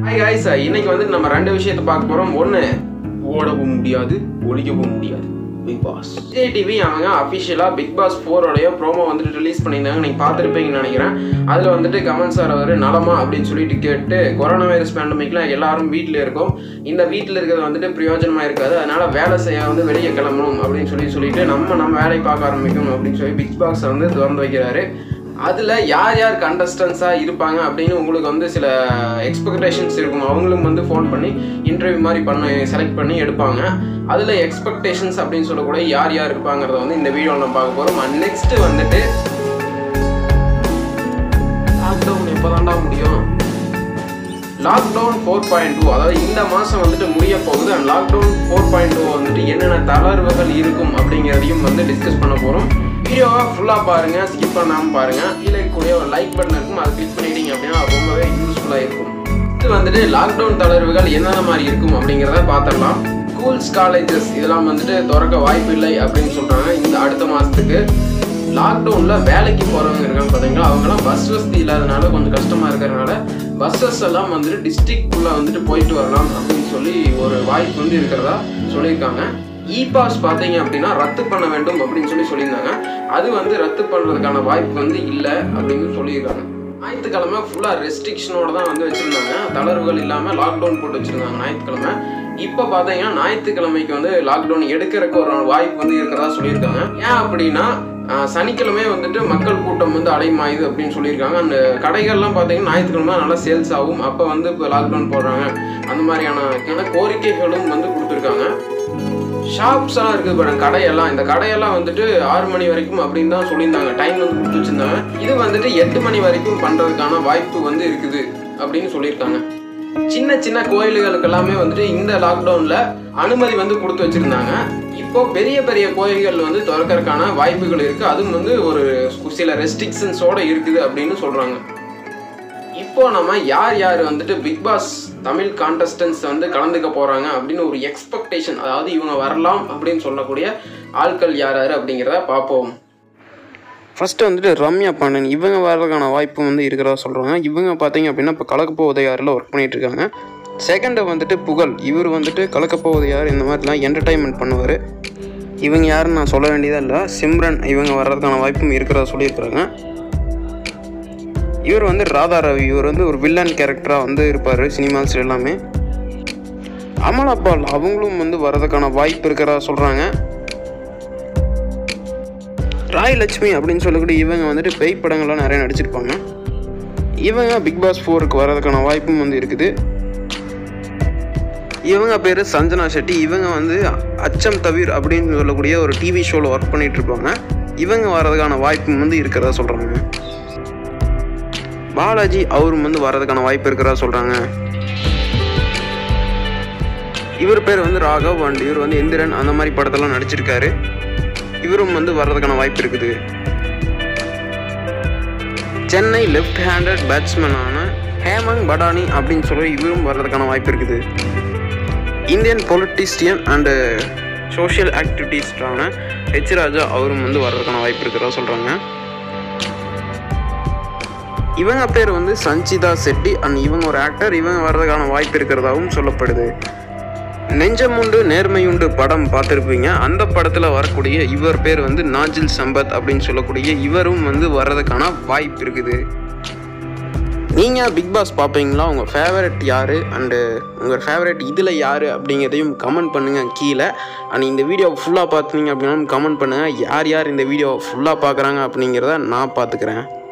hi guys இன்னைக்கு வந்து நம்ம ரெண்டு விஷயத்தை பார்க்க போறோம் ஒன்று ஓடவும் முடியாது ஒழிக்கவும் முடியாது பிக் பாஸ் விஜய் டிவி அவங்க அஃபிஷியலாக பிக் பாஸ் ஃபோரோடைய ப்ரோமோ வந்துட்டு ரிலீஸ் பண்ணியிருந்தாங்க நீங்கள் பார்த்துருப்பீங்கன்னு நினைக்கிறேன் அதில் வந்துட்டு கமல் சார் அவர் நலமா அப்படின்னு சொல்லிட்டு கேட்டு கொரோனா வைரஸ் பேண்டமிக்ல எல்லாரும் வீட்டில் இருக்கோம் இந்த வீட்டில் இருக்கிறது வந்துட்டு பிரயோஜனமாக இருக்காது அதனால வேலை செய்ய வந்து வெளியே கிளம்பணும் அப்படின்னு சொல்லி சொல்லிட்டு நம்ம நம்ம வேலை பார்க்க ஆரம்பிக்கணும் அப்படின்னு சொல்லி பிக் பாக்ஸை வந்து திறந்து வைக்கிறாரு அதில் யார் யார் கண்டஸ்டன்ஸாக இருப்பாங்க அப்படின்னு உங்களுக்கு வந்து சில எக்ஸ்பெக்டேஷன்ஸ் இருக்கும் அவங்களும் வந்து ஃபோன் பண்ணி இன்டர்வியூ மாதிரி பண்ண செலக்ட் பண்ணி எடுப்பாங்க அதில் எக்ஸ்பெக்டேஷன்ஸ் அப்படின்னு சொல்லக்கூட யார் யார் இருப்பாங்கிறத வந்து இந்த வீடியோவில் நம்ம பார்க்க போகிறோம் அண்ட் நெக்ஸ்ட்டு வந்துட்டு லாக்டவுன் எப்போ தாண்டா முடியும் லாக்டவுன் ஃபோர் பாயிண்ட் டூ அதாவது இந்த மாதம் வந்துட்டு முடிய போகுது and lockdown four point two வந்துட்டு என்னென்ன தளர்வுகள் இருக்கும் அப்படிங்கிறதையும் வந்து டிஸ்கஸ் பண்ண போகிறோம் வீடியோவை ஃபுல்லாக பாருங்கள் ஸ்கிப் பண்ணாமல் பாருங்கள் கீழே கூட ஒரு லைக் பட்டன் இருக்கும் அதை கிளிக் பண்ணிட்டீங்க அப்படின்னா அது ரொம்பவே யூஸ்ஃபுல்லாக இருக்கும் இது வந்துட்டு லாக்டவுன் தளர்வுகள் என்னென்ன மாதிரி இருக்கும் அப்படிங்கிறத பார்த்துடலாம் ஸ்கூல்ஸ் காலேஜஸ் இதெல்லாம் வந்துட்டு திறக்க வாய்ப்பு இல்லை அப்படின்னு சொல்கிறாங்க இந்த அடுத்த மாதத்துக்கு லாக்டவுனில் வேலைக்கு போகிறவங்க இருக்காங்க பார்த்தீங்களா அவங்களாம் பஸ் வசதி இல்லாதனால கொஞ்சம் கஷ்டமாக இருக்கிறனால பஸ்ஸஸ் எல்லாம் வந்துட்டு டிஸ்ட்ரிக்ட்குள்ளே வந்துட்டு போயிட்டு வரலாம் அப்படின்னு சொல்லி ஒரு வாய்ப்பு வந்து இருக்கிறதா சொல்லியிருக்காங்க இ பாஸ் பார்த்தீங்க அப்படின்னா ரத்து பண்ண வேண்டும் அப்படின்னு சொல்லி சொல்லியிருந்தாங்க அது வந்து ரத்து பண்ணுறதுக்கான வாய்ப்பு வந்து இல்லை அப்படின்னு சொல்லியிருக்காங்க ஞாயிற்றுக்கிழமை ஃபுல்லாக ரெஸ்ட்ரிக்ஷனோட தான் வந்து வச்சுருந்தாங்க தளர்வுகள் இல்லாமல் லாக்டவுன் போட்டு வச்சுருந்தாங்க ஞாயிற்றுக்கிழமை இப்போ பார்த்தீங்கன்னா ஞாயிற்றுக்கிழமைக்கு வந்து லாக்டவுன் எடுக்கிறதுக்கு ஒரு வாய்ப்பு வந்து இருக்கிறதா சொல்லியிருக்காங்க ஏன் அப்படின்னா ஆஹ், சனிக்கிழமை வந்துட்டு மக்கள் கூட்டம் வந்து அடைமாயுது அப்படின்னு சொல்லியிருக்காங்க அந்த கடைகள்லாம் பார்த்தீங்கன்னா ஞாயிற்றுக்கிழமை நல்லா சேல்ஸ் ஆகும் அப்போ வந்து இப்போ லாக்டவுன் போடுறாங்க அந்த மாதிரியான கோரிக்கைகளும் வந்து கொடுத்துருக்காங்க ஷாப்ஸ் எல்லாம் இருக்குது பாருங்க கடையெல்லாம் இந்த கடையெல்லாம் வந்துட்டு ஆறு மணி வரைக்கும் அப்படின்னு தான் சொல்லியிருந்தாங்க டைம் வந்து கொடுத்து வச்சிருந்தாங்க இது வந்துட்டு எட்டு மணி வரைக்கும் பண்றதுக்கான வாய்ப்பு வந்து இருக்குது அப்படின்னு சொல்லியிருக்காங்க சின்ன சின்ன கோயில்களுக்கு எல்லாமே வந்துட்டு இந்த லாக்டவுன்ல அனுமதி வந்து கொடுத்து வச்சிருந்தாங்க இப்போ பெரிய பெரிய கோயில்கள் வந்து திறக்கறதுக்கான வாய்ப்புகள் இருக்கு அதுவும் வந்து ஒரு சில ரெஸ்ட்ரிக்ஷன்ஸோட இருக்குது அப்படின்னு சொல்றாங்க இப்போ நம்ம யார் யார் வந்துட்டு பிக் பாஸ் தமிழ் கான்டெஸ்டன்ஸ் வந்து கலந்துக்க போறாங்க அப்படின்னு ஒரு எக்ஸ்பெக்டேஷன் அதாவது இவங்க வரலாம் அப்படின்னு சொல்லக்கூடிய ஆட்கள் யார் யார் அப்படிங்கிறத பார்ப்போம் ஃபஸ்ட்டு வந்துட்டு ரம்யா பாண்டன் இவங்க வர்றதுக்கான வாய்ப்பு வந்து இருக்கிறதா சொல்கிறாங்க இவங்க பார்த்தீங்க அப்படின்னா இப்போ கலக்கப்போவது யாரில் ஒர்க் பண்ணிட்டு இருக்காங்க செகண்டு வந்துட்டு புகழ் இவர் வந்துட்டு கலக்கப்போவது யார் இந்த மாதிரிலாம் என்டர்டைன்மெண்ட் பண்ணுவார் இவங்க யாருன்னு நான் சொல்ல வேண்டியதா இல்லை சிம்ரன் இவங்க வர்றதுக்கான வாய்ப்பும் இருக்கிறதா சொல்லியிருக்கிறாங்க இவர் வந்து ராதா ரவி இவர் வந்து ஒரு வில்லன் கேரக்டராக வந்து இருப்பார் சினிமாஸ் எல்லாமே அமலா பால் அவங்களும் வந்து வர்றதுக்கான வாய்ப்பு இருக்கிறதா சொல்கிறாங்க ராய் லட்சுமி அப்படின்னு சொல்லக்கூடிய இவங்க வந்துட்டு பேய் படங்கள்லாம் நிறைய நடிச்சிருப்பாங்க இவங்க பிக் பாஸ் ஃபோருக்கு வர்றதுக்கான வாய்ப்பும் வந்து இருக்குது இவங்க பேர் சஞ்சனா ஷெட்டி இவங்க வந்து அச்சம் தவிர் அப்படின்னு சொல்லக்கூடிய ஒரு டிவி ஷோவில் ஒர்க் பண்ணிட்டு இருப்பாங்க இவங்க வர்றதுக்கான வாய்ப்பும் வந்து இருக்கிறதா சொல்கிறாங்க பாலாஜி அவரும் வந்து வர்றதுக்கான வாய்ப்பு இருக்கிறதா சொல்கிறாங்க இவர் பேர் வந்து ராகவ் அண்ட் இவர் வந்து எந்திரன் அந்த மாதிரி படத்தெல்லாம் நடிச்சிருக்காரு இவரும் வந்து வர்றதுக்கான வாய்ப்பு இருக்குது சென்னை லெஃப்ட் ஹேண்டட் பேட்ஸ்மேனான ஹேமங் படானி அப்படின்னு சொல்லி இவரும் வர்றதுக்கான வாய்ப்பு இருக்குது இந்தியன் பொலிட்டிஷியன் அண்டு சோஷியல் ஆக்டிவிட்டீஸ்டான ஹெச் ராஜா அவரும் வந்து வர்றதுக்கான வாய்ப்பு இருக்கிறதா சொல்கிறாங்க இவங்க பேர் வந்து சஞ்சிதா செட்டி அண்ட் இவங்க ஒரு ஆக்டர் இவங்க வர்றதுக்கான வாய்ப்பு இருக்கிறதாகவும் சொல்லப்படுது நெஞ்சமுண்டு நேர்மையுண்டு படம் பார்த்துருப்பீங்க அந்த படத்தில் வரக்கூடிய இவர் பேர் வந்து நாஜில் சம்பத் அப்படின்னு சொல்லக்கூடிய இவரும் வந்து வர்றதுக்கான வாய்ப்பு இருக்குது நீங்கள் பிக் பாஸ் பார்ப்பீங்களா உங்கள் ஃபேவரட் யார் அண்டு உங்கள் ஃபேவரட் இதில் யார் அப்படிங்கிறதையும் கமெண்ட் பண்ணுங்கள் கீழே அண்ட் இந்த வீடியோ ஃபுல்லாக பார்த்தீங்க அப்படின்னாலும் கமெண்ட் பண்ணுங்கள் யார் யார் இந்த வீடியோ ஃபுல்லாக பார்க்குறாங்க அப்படிங்கிறத நான் பார்த்துக்கிறேன்